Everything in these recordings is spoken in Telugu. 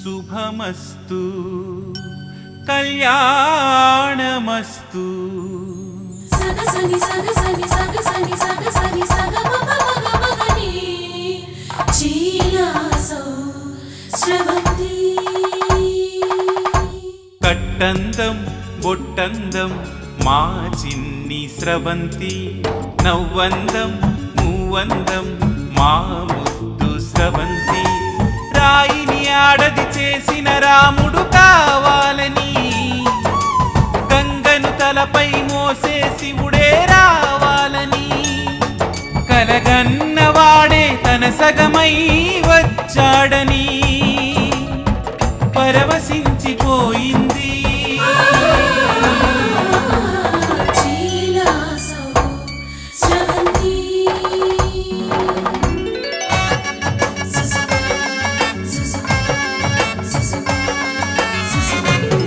శుభమస్తు కళ్యాణమస్తు సగసని సగసని సగసని సగసని సగమగమగమగని చీలాసో స్రవంతి కట్టందం బొట్టందం మా చిన్ని స్రవంతి నవ్వందం మూవందం మా ముద్దు స్రవంతి రాయిని ఆడది చేసిన రాముడు కావాలని గంగను తలపై మోసే శివుడే రావాలని కలగన్నవాడే తన సగమై వచ్చాడని పరవశించిపోయింది చీలాసో స్రవంతి సుసు సుసు సుసు సుసు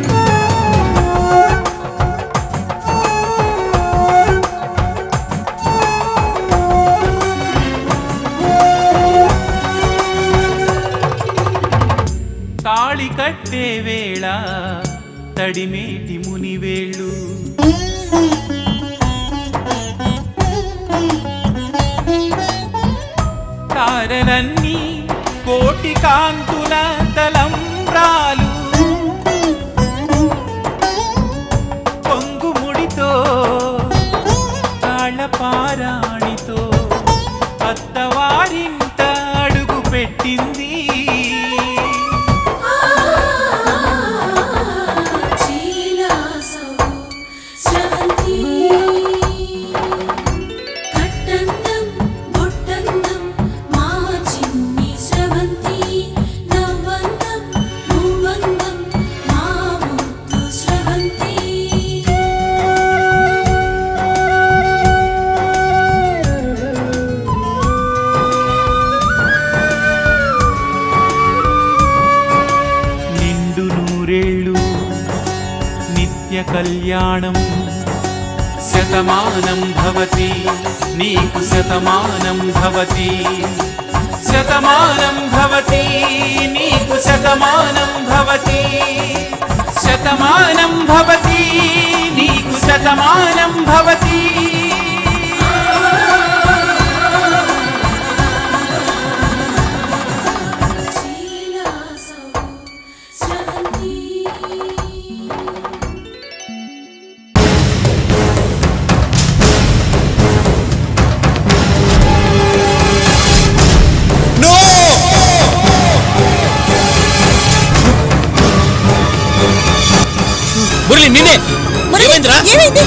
తాళి కట్టే వేళ తడిమేటి మునివేళ్ళు తారలన్నీ కోటి కాంతుల తలంబ్రాలు పొంగుముడితో తాళపారాణితో అత్తవారింట అడుగు పెట్టింది చీలాసో స్రవంతి కట్టందం బొట్టందం మా చిన్ని స్రవంతి నవ్వందం మూవందం మా ముద్దు స్రవంతి నిండు నూరేళ్ళు నిత్య కళ్యాణం శతమానం భవతి నీకు శతమానం భవతి శతమానం భవతి నీకు శతమానం భవతి శతమానం భవతి నీకు శతమానం భవతి చీలాసో స్రవంతి మురళి నిన్నే ఏమైందిరా ఏమైంది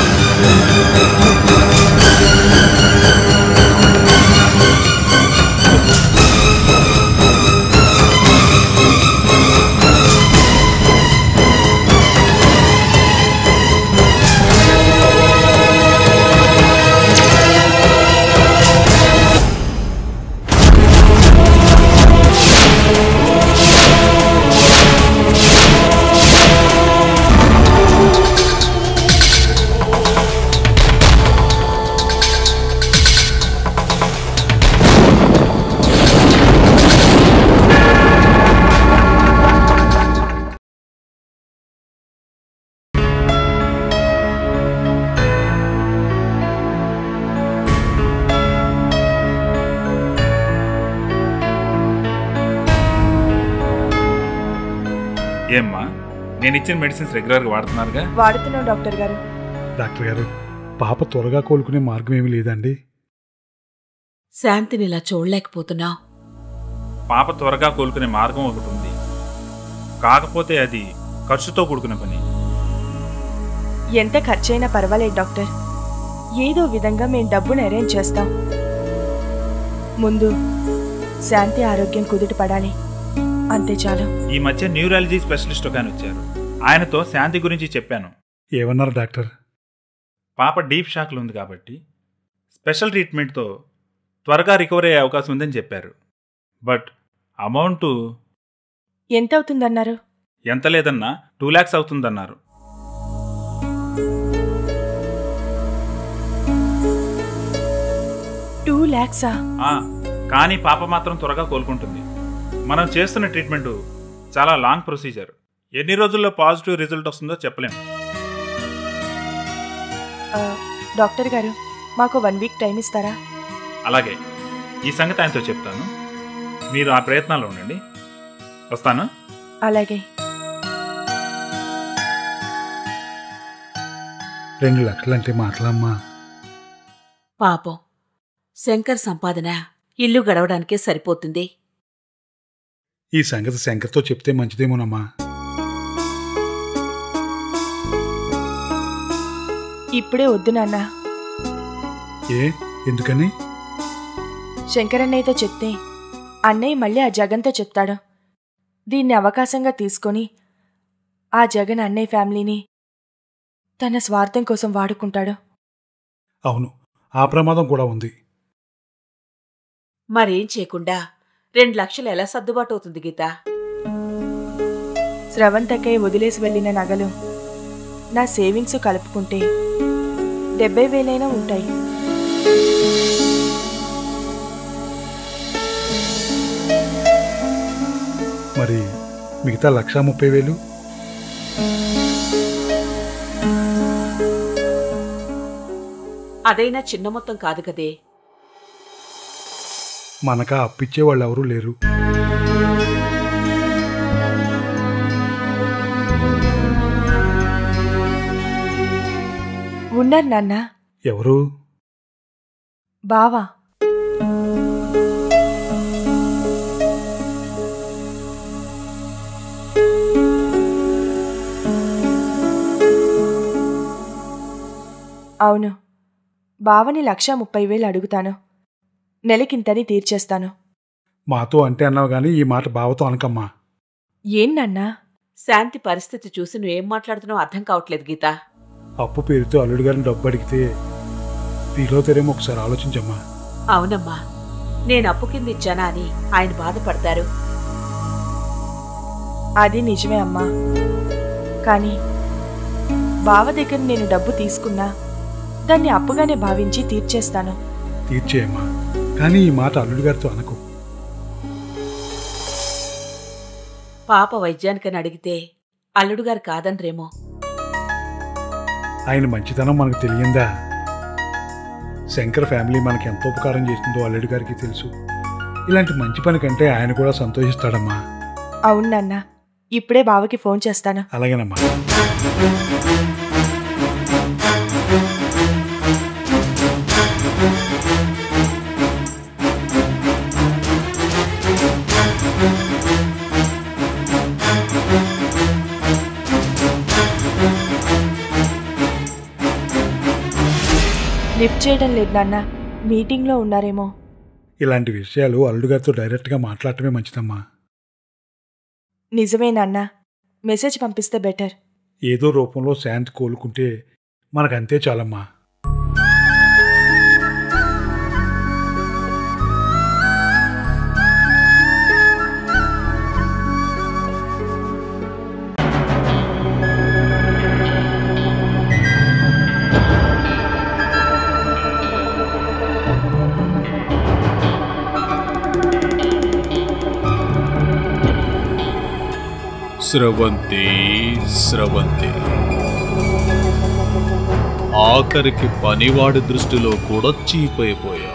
ఏమ్మా నేను ఇచ్చిన మెడిసిన్స్ రెగ్యులర్గా వాడుతున్నారుగా వాడుతున్నాం డాక్టర్ గారు డాక్టర్ గారు పాప త్వరగా కోలుకునే మార్గం ఏమీ లేదండి శాంతిని ఇలా చూడలేకపోతున్నా పాప త్వరగా కోలుకునే మార్గం ఒకటి ఉంది కాకపోతే అది ఖర్చుతో కూడుకున్న పని ఎంత ఖర్చైనా పర్వాలేదు డాక్టర్ ఏదో విధంగా మేము డబ్బును అరేంజ్ చేస్తాం ముందు శాంతి ఆరోగ్యం కుదుట పడాలి అంతే చాలు ఈ మధ్య న్యూరాలజీ స్పెషలిస్ట్ ఒక ఆయన వచ్చారు ఆయనతో శాంతి గురించి చెప్పాను ఏమన్నారు డాక్టర్ పాప డీప్ షాక్లు ఉంది కాబట్టి స్పెషల్ ట్రీట్మెంట్తో త్వరగా రికవర్ అయ్యే అవకాశం ఉందని చెప్పారు బట్ అమౌంట్ ఎంత అవుతుందన్నారు ఎంత లేదన్నా టూ ల్యాక్స్ అవుతుందన్నారు టూ ల్యాక్సా ఆ, కానీ పాప మాత్రం త్వరగా కోలుకుంటుంది మనం చేస్తున్న ట్రీట్మెంట్ చాలా లాంగ్ ప్రొసీజర్ ఎన్ని రోజుల్లో పాజిటివ్ రిజల్ట్ వస్తుందో చెప్పలేం ఆ, డాక్టర్ గారు మాకు వన్ వీక్ టైం ఇస్తారా అలాగే ఈ సంగతి ఆయనతో చెప్తాను మీరు ఆ ప్రయత్నాలు ఉండండి వస్తాను అలాగే రెండు లక్షలంటే మాటలమ్మా పాపం శంకర్ సంపాదన ఇల్లు గడవడానికే సరిపోతుంది ఈ సంగతి శంకర్తో చెప్తే మంచిదేమోనమ్మా ఇప్పుడే వద్దు నాన్న ఏ ఎందుకని శంకరన్నయ్యతో చెప్తే అన్నయ్య మళ్ళీ ఆ జగన్తో చెప్తాడు దీన్ని అవకాశంగా తీసుకొని ఆ జగన్ అన్నయ్య ఫ్యామిలీని తన స్వార్థం కోసం వాడుకుంటాడు అవును ఆ ప్రమాదం కూడా ఉంది మరేం చేయకుండా రెండు లక్షలు ఎలా సర్దుబాటు అవుతుంది గీత స్రవంతకై వదిలేసి వెళ్ళిన నగలు నా సేవింగ్స్ కలుపుకుంటే డెబ్బై వేలైనా ఉంటాయి మరి మిగతా లక్షా ముప్పై వేలు అదైనా చిన్న మొత్తం కాదు కదే మనకా అప్పిచ్చే వాళ్ళు ఎవరూ లేరు ఉన్నారు నాన్న ఎవరు బావా అవును బావని లక్ష ముప్పై వేలు అడుగుతాను నెలకింతని తీర్చేస్తాను మాతో అంటే అన్నావు గానీ ఈ మాట బావతో అనకమ్మా ఏం నాన్నా శాంతి పరిస్థితి చూసి నువ్వేం మాట్లాడుతున్నావు అర్థం కావట్లేదు గీత అప్పు పేరుతో అల్లుడు గారిని డబ్బు అడిగితే ఫీల్ అవుతారేమో ఒకసారి ఆలోచించమ్మా అవునమ్మా నేను అప్పు కింద ఇచ్చానా అని ఆయన బాధపడతారు అది నిజమే అమ్మా కానీ బావ దగ్గర నేను డబ్బు తీసుకున్నా దాన్ని అప్పుగానే భావించి తీర్చేస్తాను తీర్చేయమ్మా కానీ ఈ మాట అల్లుడు గారితో అనకు పాప వైద్యానికని అడిగితే అల్లుడు గారు కాదనరేమో ఆయన మంచితనం మనకు తెలియందా శంకర్ ఫ్యామిలీ మనకి ఎంత ఉపకారం చేసిందో అల్లుడు గారికి తెలుసు ఇలాంటి మంచి పని కంటే ఆయన కూడా సంతోషిస్తాడమ్మా అవును నాన్న ఇప్పుడే బావకి ఫోన్ చేస్తాను అలాగేనమ్మా లిఫ్ట్ చేయడం లేదు నాన్న మీటింగ్లో ఉన్నారేమో ఇలాంటి విషయాలు అల్లుడు గారితో డైరెక్ట్గా మాట్లాడటమే మంచిదమ్మా నిజమే నాన్న మెసేజ్ పంపిస్తే బెటర్ ఏదో రూపంలో శాంతి కోలుకుంటే మనకంతే చాలమ్మా స్రవంతి స్రవంతి ఆఖరికి పనివాడి దృష్టిలో కూడా చీపైపోయా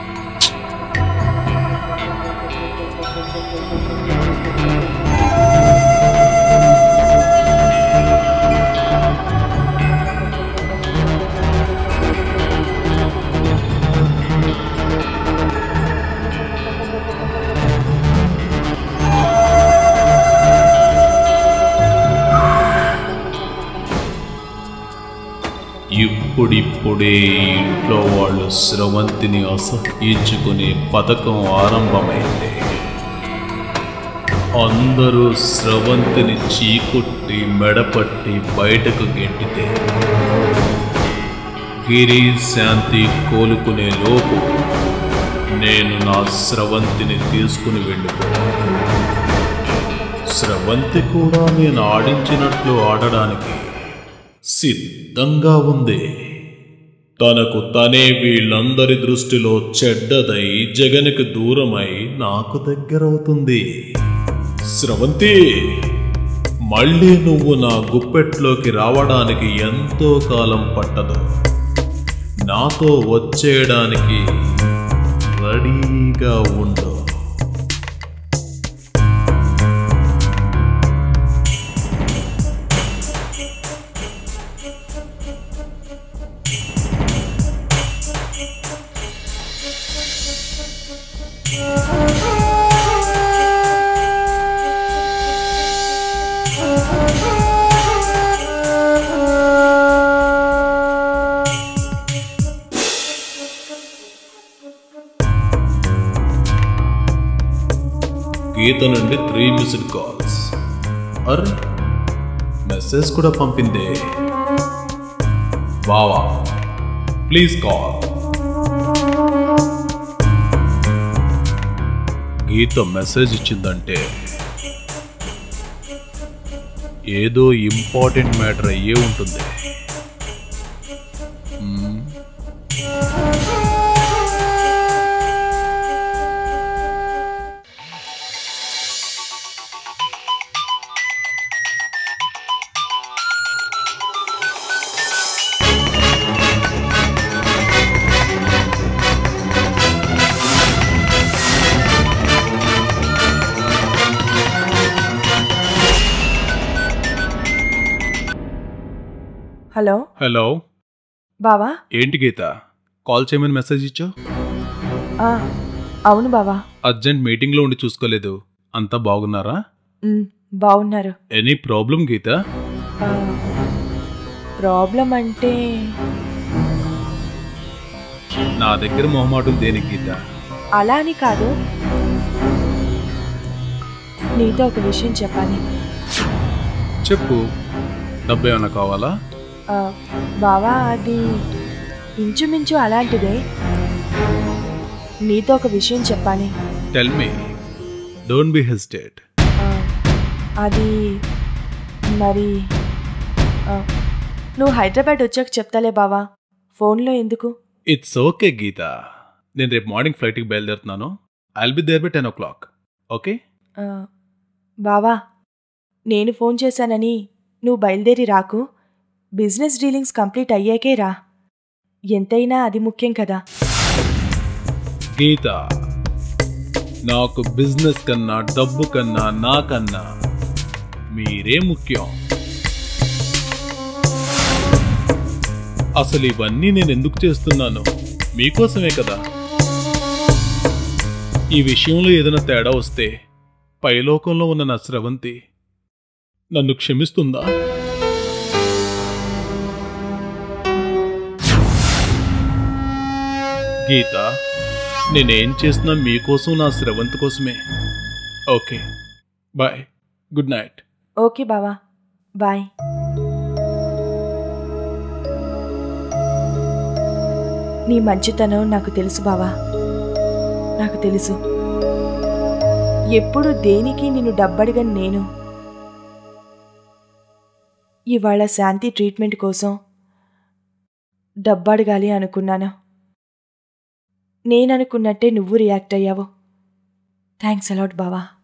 ఇప్పుడిప్పుడే ఇంట్లో వాళ్ళు స్రవంతిని అసహ్యించుకునే పథకం ఆరంభమైంది అందరూ స్రవంతిని చీకొట్టి మెడపట్టి బయటకు గెంటితే గిరి శాంతి కోలుకునే లోపు నేను నా స్రవంతిని తీసుకుని వెళ్ళిపోయాను స్రవంతి కూడా నేను ఆడించినట్లు ఆడడానికి సిద్ధంగా ఉంది తనకు తనే వీళ్ళందరి దృష్టిలో చెడ్డదై జగన్కి దూరమై నాకు దగ్గరవుతుంది స్రవంతి మళ్ళీ నువ్వు నా గుప్పెట్లోకి రావడానికి ఎంతో కాలం పట్టదు నాతో వచ్చేయడానికి రెడీగా ఉండు గీత నుండి three missed calls or message కూడా పంపిందే బావా ప్లీజ్ కాల్ గీత మెసేజ్ ఇచ్చిందంటే ఏదో ఇంపార్టెంట్ మ్యాటర్ అయ్యే ఉంటుంది మ్మ్. హలో హలో బావా ఏంటి గీత కాల్ చేయమని మెసేజ్ ఇచ్చావు ఆ, అవును బావా అర్జెంట్ మీటింగ్లో ఉండి చూసుకోలేదు అంతా బాగున్నారా ఉమ్, బాగున్నారు ఎనీ ప్రాబ్లం గీత ఆ, ప్రాబ్లం అంటే నా దగ్గర మొహమాటం దేనికి గీత అలా అని కాదు నీతో ఒక విషయం చెప్పాలి చెప్పు డబ్బు ఏమైనా కావాలా ఆ, బావా అది ఇంచుమించు అలాంటిదే నీతో ఒక విషయం చెప్పాలి tell me don't be hesitate ఆ, అది మరి ఆ, నువ్వు హైదరాబాద్ వచ్చాక చెప్తాలే బావా ఫోన్లో ఎందుకు ఇట్స్ ఓకే గీత నేను రేపు మార్నింగ్ ఫ్లైట్కి బయలుదేరుతున్నాను I'll be there by ten o'clock okay ఆ, బావా నేను ఫోన్ చేశానని నువ్వు బయలుదేరి రాకు బిజినెస్ డీలింగ్స్ కంప్లీట్ అయ్యాకే రా ఎంతైనా అది ముఖ్యం కదా గీత నాకు బిజినెస్ కన్నా డబ్బు కన్నా నాకన్నా మీరే ముఖ్యం అసలు ఇవన్నీ నేను ఎందుకు చేస్తున్నాను మీకోసమే కదా ఈ విషయంలో ఏదైనా తేడా వస్తే పైలోకంలో ఉన్న నా స్రవంతి నన్ను క్షమిస్తుందా గీత నేనేం చేసినా మీకోసం నా స్రవంతి కోసమే okay bye good night okay బావా బాయ్ నీ మంచితనం నాకు తెలుసు బావా నాకు తెలుసు ఎప్పుడు దేనికి నిన్ను డబ్బడిగని నేను ఇవాళ శాంతి ట్రీట్మెంట్ కోసం డబ్బడగాలి అనుకున్నాను నేననుకున్నట్టే నువ్వు రియాక్ట్ అయ్యావు థ్యాంక్స్ అలాట్ బావా